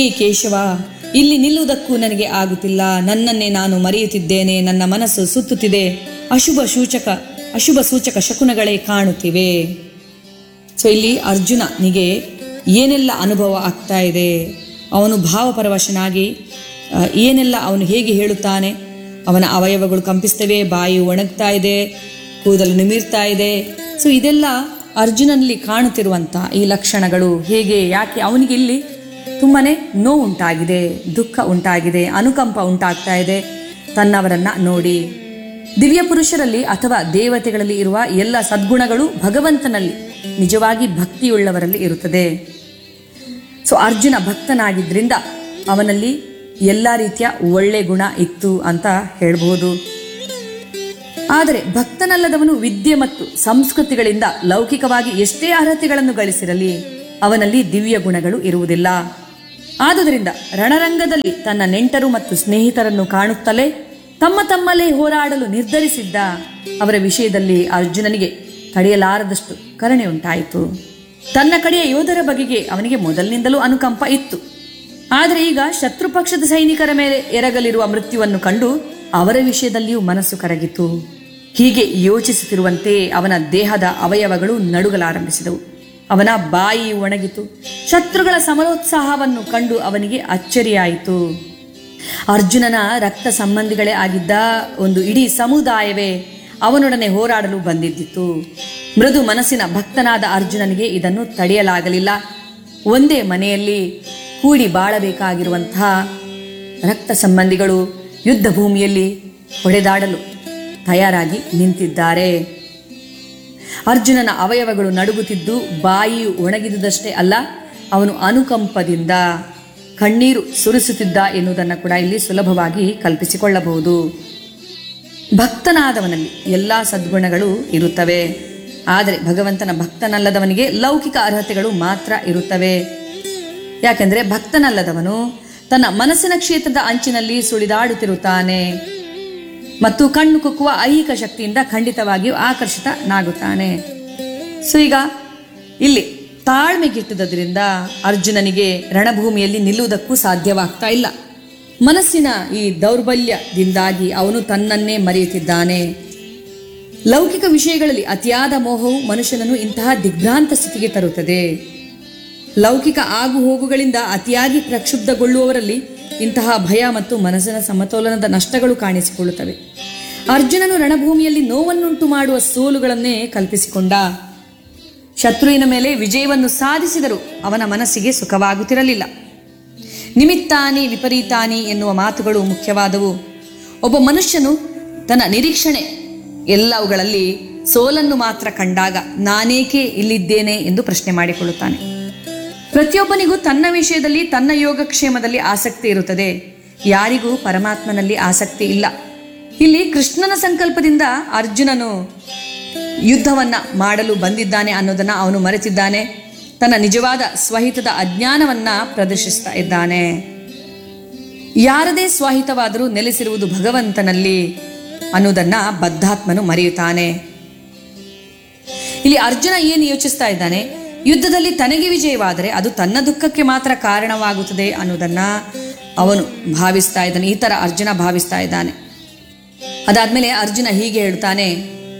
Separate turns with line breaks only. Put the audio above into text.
ಈ ಕೇಶವ ಇಲ್ಲಿ ನಿಲ್ಲುವುದಕ್ಕೂ ನನಗೆ ಆಗುತ್ತಿಲ್ಲ ನನ್ನನ್ನೇ ನಾನು ಮರೆಯುತ್ತಿದ್ದೇನೆ ನನ್ನ ಮನಸ್ಸು ಸುತ್ತುತ್ತಿದೆ ಅಶುಭ ಸೂಚಕ ಅಶುಭ ಸೂಚಕ ಶಕುನಗಳೇ ಕಾಣುತ್ತಿವೆ ಸೊ ಇಲ್ಲಿ ಅರ್ಜುನನಿಗೆ ಏನೆಲ್ಲ ಅನುಭವ ಆಗ್ತಾ ಇದೆ ಅವನು ಭಾವಪರವಶನಾಗಿ ಆ, ಏನೆಲ್ಲ ಅವನು ಹೇಗೆ ಹೇಳುತ್ತಾನೆ ಅವನ ಅವಯವಗಳು ಕಂಪಿಸ್ತವೆ ಬಾಯಿ ಒಣಗ್ತಾ ಇದೆ ಕೂದಲು ನಿಮಿರ್ತಾ ಇದೆ ಸೊ ಇದೆಲ್ಲ ಅರ್ಜುನನಲ್ಲಿ ಕಾಣುತ್ತಿರುವಂಥ ಈ ಲಕ್ಷಣಗಳು ಹೇಗೆ ಯಾಕೆ ಅವನಿಗೆ ಇಲ್ಲಿ ತುಂಬಾನೇ ನೋವು ಉಂಟಾಗಿದೆ ದುಃಖ ಉಂಟಾಗಿದೆ ಅನುಕಂಪ ಉಂಟಾಗ್ತಾ ಇದೆ ತನ್ನವರನ್ನ ನೋಡಿ ದಿವ್ಯ ಪುರುಷರಲ್ಲಿ ಅಥವಾ ದೇವತೆಗಳಲ್ಲಿ ಇರುವ ಎಲ್ಲ ಸದ್ಗುಣಗಳು ಭಗವಂತನಲ್ಲಿ ನಿಜವಾಗಿ ಭಕ್ತಿಯುಳ್ಳವರಲ್ಲಿ ಇರುತ್ತದೆ ಸೊ ಅರ್ಜುನ ಭಕ್ತನಾಗಿದ್ರಿಂದ ಅವನಲ್ಲಿ ಎಲ್ಲ ರೀತಿಯ ಒಳ್ಳೆ ಗುಣ ಇತ್ತು ಅಂತ ಹೇಳ್ಬೋದು ಆದರೆ ಭಕ್ತನಲ್ಲದವನು ವಿದ್ಯೆ ಮತ್ತು ಸಂಸ್ಕೃತಿಗಳಿಂದ ಲೌಕಿಕವಾಗಿ ಎಷ್ಟೇ ಅರ್ಹತೆಗಳನ್ನು ಗಳಿಸಿರಲಿ ಅವನಲ್ಲಿ ದಿವ್ಯ ಗುಣಗಳು ಇರುವುದಿಲ್ಲ ಆದುದರಿಂದ ರಣರಂಗದಲ್ಲಿ ತನ್ನ ನೆಂಟರು ಮತ್ತು ಸ್ನೇಹಿತರನ್ನು ಕಾಣುತ್ತಲೇ ತಮ್ಮ ತಮ್ಮಲ್ಲೇ ಹೋರಾಡಲು ನಿರ್ಧರಿಸಿದ್ದ ಅವರ ವಿಷಯದಲ್ಲಿ ಅರ್ಜುನನಿಗೆ ತಡೆಯಲಾರದಷ್ಟು ಕರುಣೆ ಉಂಟಾಯಿತು ತನ್ನ ಕಡೆಯ ಯೋಧರ ಬಗೆಗೆ ಅವನಿಗೆ ಮೊದಲಿನಿಂದಲೂ ಅನುಕಂಪ ಇತ್ತು ಆದರೆ ಈಗ ಶತ್ರು ಪಕ್ಷದ ಸೈನಿಕರ ಮೇಲೆ ಎರಗಲಿರುವ ಮೃತ್ಯುವನ್ನು ಕಂಡು ಅವರ ವಿಷಯದಲ್ಲಿಯೂ ಮನಸ್ಸು ಕರಗಿತು ಹೀಗೆ ಯೋಚಿಸುತ್ತಿರುವಂತೆ ಅವನ ದೇಹದ ಅವಯವಗಳು ನಡುಗಲಾರಂಭಿಸಿದವು ಅವನ ಬಾಯಿ ಒಣಗಿತು ಶತ್ರುಗಳ ಸಮರೋತ್ಸಾಹವನ್ನು ಕಂಡು ಅವನಿಗೆ ಅಚ್ಚರಿಯಾಯಿತು ಅರ್ಜುನನ ರಕ್ತ ಸಂಬಂಧಿಗಳೇ ಆಗಿದ್ದ ಒಂದು ಇಡೀ ಸಮುದಾಯವೇ ಅವನೊಡನೆ ಹೋರಾಡಲು ಬಂದಿದ್ದಿತು ಮೃದು ಮನಸ್ಸಿನ ಭಕ್ತನಾದ ಅರ್ಜುನನಿಗೆ ಇದನ್ನು ತಡೆಯಲಾಗಲಿಲ್ಲ ಒಂದೇ ಮನೆಯಲ್ಲಿ ಕೂಡಿ ಬಾಳಬೇಕಾಗಿರುವಂತಹ ರಕ್ತ ಸಂಬಂಧಿಗಳು ಯುದ್ಧ ಭೂಮಿಯಲ್ಲಿ ಹೊಡೆದಾಡಲು ತಯಾರಾಗಿ ನಿಂತಿದ್ದಾರೆ ಅರ್ಜುನನ ಅವಯವಗಳು ನಡುಗುತ್ತಿದ್ದು ಬಾಯಿಯು ಒಣಗಿದುದಷ್ಟೇ ಅಲ್ಲ ಅವನು ಅನುಕಂಪದಿಂದ ಕಣ್ಣೀರು ಸುರಿಸುತ್ತಿದ್ದ ಎನ್ನುವುದನ್ನು ಕೂಡ ಇಲ್ಲಿ ಸುಲಭವಾಗಿ ಕಲ್ಪಿಸಿಕೊಳ್ಳಬಹುದು ಭಕ್ತನಾದವನಲ್ಲಿ ಎಲ್ಲ ಸದ್ಗುಣಗಳು ಇರುತ್ತವೆ ಆದರೆ ಭಗವಂತನ ಭಕ್ತನಲ್ಲದವನಿಗೆ ಲೌಕಿಕ ಅರ್ಹತೆಗಳು ಮಾತ್ರ ಇರುತ್ತವೆ ಯಾಕೆಂದರೆ ಭಕ್ತನಲ್ಲದವನು ತನ್ನ ಮನಸ್ಸಿನ ಕ್ಷೇತ್ರದ ಅಂಚಿನಲ್ಲಿ ಸುಳಿದಾಡುತ್ತಿರುತ್ತಾನೆ ಮತ್ತು ಕಣ್ಣು ಕುಕ್ಕುವ ಐಹಿಕ ಶಕ್ತಿಯಿಂದ ಖಂಡಿತವಾಗಿಯೂ ಆಕರ್ಷಿತನಾಗುತ್ತಾನೆ ಸೊ ಈಗ ಇಲ್ಲಿ ತಾಳ್ಮೆಗಿಟ್ಟುದರಿಂದ ಅರ್ಜುನನಿಗೆ ರಣಭೂಮಿಯಲ್ಲಿ ನಿಲ್ಲುವುದಕ್ಕೂ ಸಾಧ್ಯವಾಗ್ತಾ ಇಲ್ಲ ಮನಸ್ಸಿನ ಈ ದೌರ್ಬಲ್ಯದಿಂದಾಗಿ ಅವನು ತನ್ನನ್ನೇ ಮರೆಯುತ್ತಿದ್ದಾನೆ ಲೌಕಿಕ ವಿಷಯಗಳಲ್ಲಿ ಅತಿಯಾದ ಮೋಹವು ಮನುಷ್ಯನನ್ನು ಇಂತಹ ದಿಗ್ಭ್ರಾಂತ ಸ್ಥಿತಿಗೆ ತರುತ್ತದೆ ಲೌಕಿಕ ಆಗು ಹೋಗುಗಳಿಂದ ಅತಿಯಾಗಿ ಪ್ರಕ್ಷುಬ್ಧಗೊಳ್ಳುವವರಲ್ಲಿ ಇಂತಹ ಭಯ ಮತ್ತು ಮನಸ್ಸಿನ ಸಮತೋಲನದ ನಷ್ಟಗಳು ಕಾಣಿಸಿಕೊಳ್ಳುತ್ತವೆ ಅರ್ಜುನನು ರಣಭೂಮಿಯಲ್ಲಿ ನೋವನ್ನುಂಟು ಮಾಡುವ ಸೋಲುಗಳನ್ನೇ ಕಲ್ಪಿಸಿಕೊಂಡ ಶತ್ರುವಿನ ಮೇಲೆ ವಿಜಯವನ್ನು ಸಾಧಿಸಿದರೂ ಅವನ ಮನಸ್ಸಿಗೆ ಸುಖವಾಗುತ್ತಿರಲಿಲ್ಲ ನಿಮಿತ್ತಾನಿ ವಿಪರೀತಾನಿ ಎನ್ನುವ ಮಾತುಗಳು ಮುಖ್ಯವಾದವು ಒಬ್ಬ ಮನುಷ್ಯನು ತನ್ನ ನಿರೀಕ್ಷಣೆ ಎಲ್ಲವುಗಳಲ್ಲಿ ಸೋಲನ್ನು ಮಾತ್ರ ಕಂಡಾಗ ನಾನೇಕೆ ಇಲ್ಲಿದ್ದೇನೆ ಎಂದು ಪ್ರಶ್ನೆ ಮಾಡಿಕೊಳ್ಳುತ್ತಾನೆ ಪ್ರತಿಯೊಬ್ಬನಿಗೂ ತನ್ನ ವಿಷಯದಲ್ಲಿ ತನ್ನ ಯೋಗಕ್ಷೇಮದಲ್ಲಿ ಆಸಕ್ತಿ ಇರುತ್ತದೆ ಯಾರಿಗೂ ಪರಮಾತ್ಮನಲ್ಲಿ ಆಸಕ್ತಿ ಇಲ್ಲ ಇಲ್ಲಿ ಕೃಷ್ಣನ ಸಂಕಲ್ಪದಿಂದ ಅರ್ಜುನನು ಯುದ್ಧವನ್ನ ಮಾಡಲು ಬಂದಿದ್ದಾನೆ ಅನ್ನೋದನ್ನ ಅವನು ಮರೆತಿದ್ದಾನೆ ತನ್ನ ನಿಜವಾದ ಸ್ವಹಿತದ ಅಜ್ಞಾನವನ್ನ ಪ್ರದರ್ಶಿಸ್ತಾ ಇದ್ದಾನೆ ಯಾರದೇ ಸ್ವಹಿತವಾದರೂ ನೆಲೆಸಿರುವುದು ಭಗವಂತನಲ್ಲಿ ಅನ್ನೋದನ್ನ ಬದ್ಧಾತ್ಮನು ಮರೆಯುತ್ತಾನೆ ಇಲ್ಲಿ ಅರ್ಜುನ ಏನು ಯೋಚಿಸ್ತಾ ಇದ್ದಾನೆ ಯುದ್ಧದಲ್ಲಿ ತನಗೆ ವಿಜಯವಾದರೆ ಅದು ತನ್ನ ದುಃಖಕ್ಕೆ ಮಾತ್ರ ಕಾರಣವಾಗುತ್ತದೆ ಅನ್ನೋದನ್ನ ಅವನು ಭಾವಿಸ್ತಾ ಇದ್ದಾನೆ ಈ ತರ ಅರ್ಜುನ ಭಾವಿಸ್ತಾ ಇದ್ದಾನೆ ಅದಾದ್ಮೇಲೆ ಅರ್ಜುನ ಹೀಗೆ ಹೇಳ್ತಾನೆ